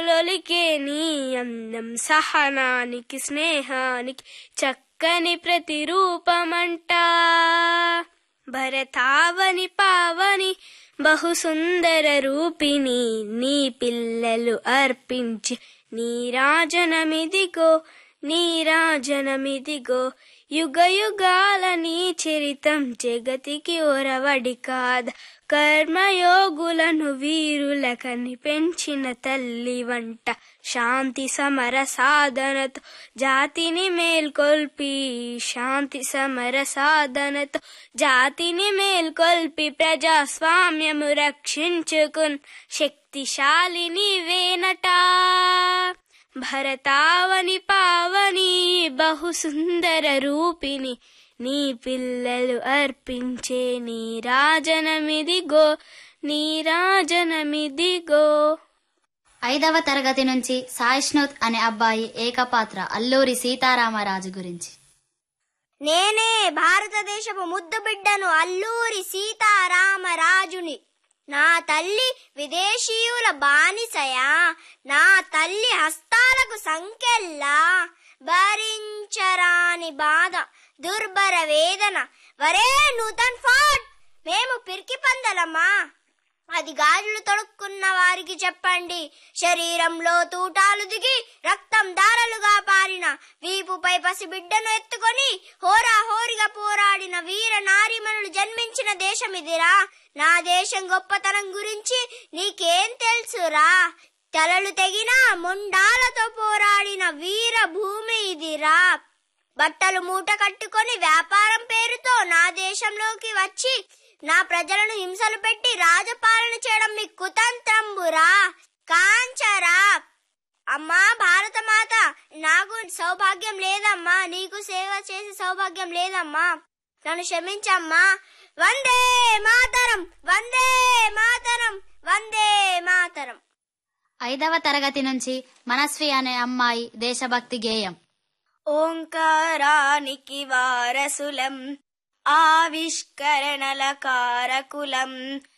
లొలికే నీ అందం సహనానికి స్నేహానికి చక్కని ప్రతిరూపమంట భరతావని పావని బహు సుందర రూపిణి నీ పిల్లలు అర్పించి నీరాజనమిదిగో నీరాజనమిదిగో యుగ యుగాల నీ చరితం జగతికి ఒరవడి కాద కర్మయోగులను వీరులకని పెంచిన తల్లి వంట శాంతి సమర సాధనతో జాతిని మేల్కొల్పి శాంతి సమర సాధనతో జాతిని మేల్కొల్పి ప్రజాస్వామ్యము రక్షించుకున్ శక్తిశాలిని వేనట భరతావని పావని బహు సుందర రూపిణి నీ పిల్లలు అర్పించే నీరాజనమిదిగో నీరాజనమిదిగో ఐదవ తరగతి నుంచి సాయిష్ణుత్ అనే అబ్బాయి ఏకపాత్ర అల్లూరి సీతారామరాజు గురించి నేనే భారతదేశపు ముద్దు బిడ్డను అల్లూరి సీతారామరాజుని నా తల్లి విదేశీయుల బానిసయా నా తల్లి హస్తాలకు సంకెల్లా భరించరాని బాధ దుర్భర వేదన వరే నూతన్ ఫాట్ మేము పిరికి పందలమ్మా అది గాజులు తొడుక్కున్న వారికి చెప్పండి శరీరంలో తూటాలు దిగి రక్తం దారలుగా పారిన వీపుపై పసిబిడ్డను ఎత్తుకొని హోరా హోరిగా పోరాడిన వీర నారిమణులు జన్మించిన దేశమిదిరా నా దేశం గొప్పతనం గురించి నీకేం తెలుసురా తలలు తెగిన మొండాలతో పోరాడిన వీర భూమి ఇదిరా బట్టలు మూట కట్టుకొని వ్యాపారం పేరుతో నా దేశంలోకి వచ్చి నా ప్రజలను హింసలు పెట్టి రాజపాలన చేయడం మీ కుతంత్రంబురా కాంచరా అమ్మా భారత మాత నాకు సౌభాగ్యం లేదమ్మా నీకు సేవ చేసే సౌభాగ్యం లేదమ్మా నన్ను క్షమించమ్మా వందే మాతరం వందే మాతరం వందే మాతరం ఐదవ తరగతి నుంచి మనస్వి అనే అమ్మాయి దేశభక్తి గేయం ఓంకారానికి వారసులం ఆవిష్కరణల కారకులం